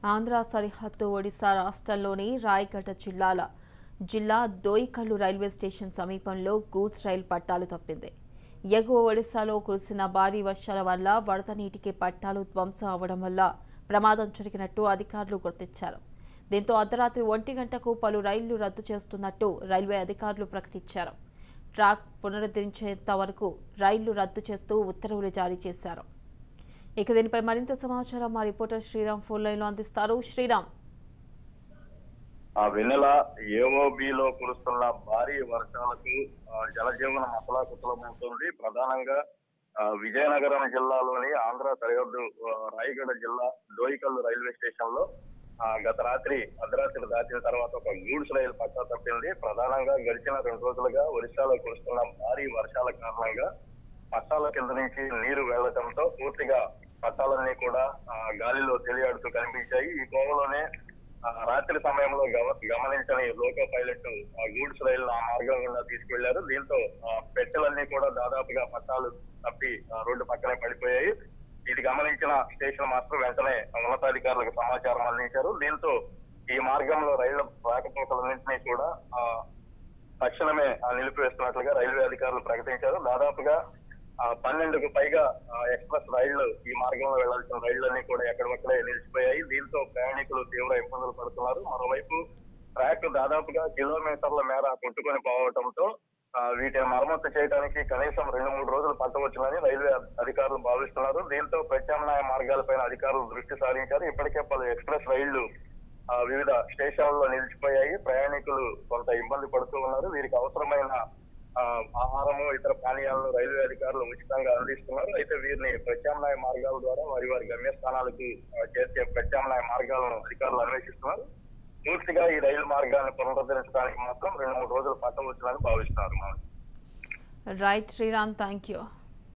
ఆంధ్ర సరిహద్దు ఒడిశా రాష్ట్రంలోని రాయగఢ జిల్లాల జిల్లా దోయికల్లు రైల్వే స్టేషన్ సమీపంలో గూడ్స్ రైలు పట్టాలు తప్పింది ఎగువ ఒడిశాలో కురిసిన భారీ వర్షాల వల్ల వరద నీటికి పట్టాలు ధ్వంసం అవడం వల్ల ప్రమాదం జరిగినట్టు అధికారులు గుర్తించారు దీంతో అర్ధరాత్రి ఒంటి గంటకు పలు రైళ్లు రద్దు చేస్తున్నట్టు రైల్వే అధికారులు ప్రకటించారు ట్రాక్ పునరుద్ధరించేంత వరకు రైళ్లు రద్దు చేస్తూ ఉత్తర్వులు జారీ చేశారు ఇక దీనిపై మరింత సమాచారం మా రిపోర్టర్ శ్రీరామ్ ఫోన్ లైన్ లో అందిస్తారు శ్రీరామ్ ఆ వెన్నెల ఏఓబిలో కురుస్తున్న భారీ వర్షాలకు ఆ, జనజీవనం అతలాకుతలమవుతుంది ప్రధానంగా ఆ, విజయనగరం జిల్లాలోని ఆంధ్ర సరిహద్దు ఆ, రాయగఢ జిల్లా డోయికల్లు రైల్వే స్టేషన్ లో ఆ, గత రాత్రి అర్ధరాత్రి దాటిన తర్వాత ఒక గూడ్స్ రైలు పట్టా తప్పింది ప్రధానంగా గడిచిన రెండు రోజులుగా ఒరిస్సాలో కురుస్తున్న భారీ వర్షాల కారణంగా పట్టాల కింద నుంచి నీరు వెళ్లడంతో పూర్తిగా పట్టాలన్నీ కూడా ఆ, గాలిలో తేలియాడుతూ కనిపించాయి ఈ కోవలోనే ఆ, రాత్రి సమయంలో గమ- గమనించని లోకో పైలట్ ఆ గూడ్స్ రైలు ఆ మార్గం గుండా తీసుకెళ్లారు దీంతో ఆ, పెట్టెలన్నీ కూడా దాదాపుగా పట్టాలు తప్పి ఆ, రోడ్డు పక్కనే పడిపోయాయి ఇది గమనించిన స్టేషన్ మాస్టర్ వెంటనే ఉన్నతాధికారులకు సమాచారం అందించారు దీంతో ఈ మార్గంలో రైళ్ల రాకపోకలన్నింటినీ కూడా ఆ, తక్షణమే ఆ, నిలిపివేస్తున్నట్లుగా రైల్వే అధికారులు ప్రకటించారు దాదాపుగా ఆ, పన్నెండుకు పైగా ఆ, ఎక్స్ప్రెస్ రైళ్లు ఈ మార్గంలో వెళ్లాల్సిన రైళ్లన్నీ కూడా ఎక్కడికక్కడే నిలిచిపోయాయి దీంతో ప్రయాణికులు తీవ్ర ఇబ్బందులు పడుతున్నారు మరోవైపు ట్రాక్ దాదాపుగా కిలోమీటర్ల మేర కొట్టుకొని పోవడంతో ఆ, వీటిని మరమ్మతు చేయడానికి కనీసం రెండు మూడు రోజులు పట్టవచ్చునని రైల్వే అధికారులు భావిస్తున్నారు దీంతో ప్రత్యామ్నాయ మార్గాలపైన అధికారులు దృష్టి సారించారు ఇప్పటికే పలు ఎక్స్ప్రెస్ రైళ్లు ఆ, వివిధ స్టేషన్లలో నిలిచిపోయాయి ప్రయాణికులు కొంత ఇబ్బంది పడుతూ ఉన్నారు వీరికి అవసరమైన ఆ, ఆహారము ఇతర పానీయాలను రైల్వే అధికారులు ఉచితంగా అందిస్తున్నారు అయితే వీరిని ప్రత్యామ్నాయ మార్గాల ద్వారా వారి వారి గమ్యస్థానాలకు ఆ, చేర్చే ప్రత్యామ్నాయ మార్గాలను అధికారులు అన్వేషిస్తున్నారు పూర్తిగా ఈ రైలు మార్గాన్ని పునరుద్ధరించడానికి మాత్రం రెండు మూడు రోజులు పట్టవచ్చునని భావిస్తున్నారు మనం రైట్ శ్రీరామ్ థ్యాంక్ యూ